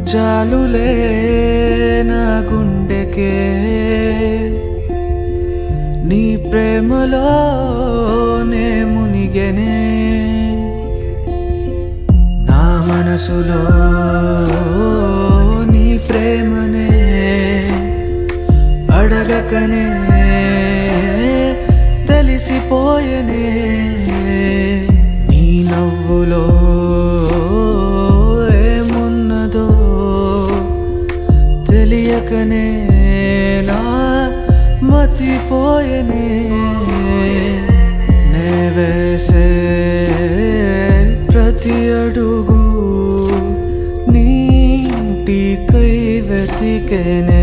చాలులే నా గుండెకే నీ ప్రేమలో నే మునిగెనే నా మనసులో నీ ప్రేమనే అడగకనే తెలిసిపోయనే నీ నవ్వులో ఏమున్నదో తెలియకనే నా మతిపోయనే నే వేసే ప్రతి అడుగు నీటికై వెతికెనే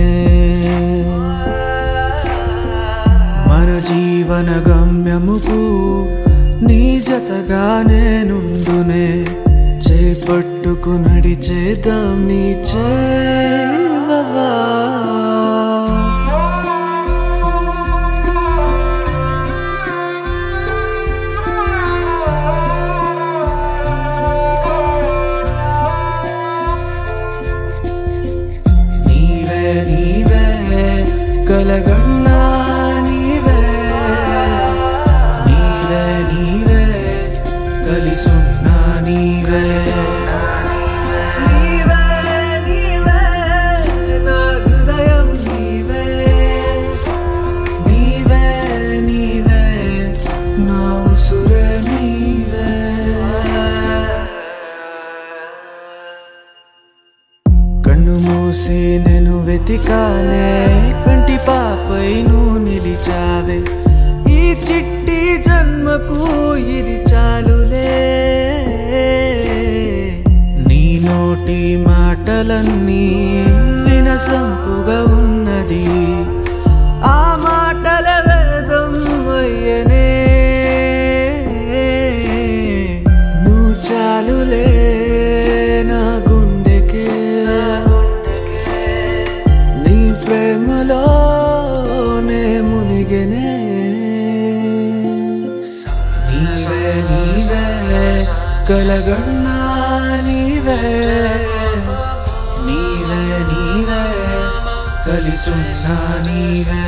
మన జీవన గమ్యముకు నీ జతగా నేనుండునే చేపట్టుకు నడిచేద్దాం నీ చేవవా నీవే నీవే కలగన్నా నీవే నీవే నీవే కలిసున్నా నీవే నీవే నీవే నా హృదయం నీవే నీవే నీవే నా ఉసురే నీవే కన్ను మూసి నేను వెతికానే కంటి పాపై నువ్వు నిలిచావే ఈ చిట్టి జన్మకు ఇది చాలులే నీ నోటి మాటలన్నీ వినసంపుగా ఉన్నది ఆ మాటల వేదం అయ్యనే నువ్వు చాలులే నా గుండెకే నీ ప్రేమలో నే మునిగెనే నీవే నీవే కలగన్నా నీవే నీవే నీవే కలిసున్నా నీవే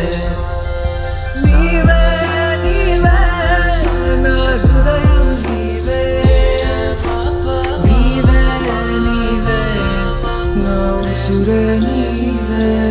నీవే నీవే నా హృదయం నీవే నీవే నీవే నా ఉసురే నీవే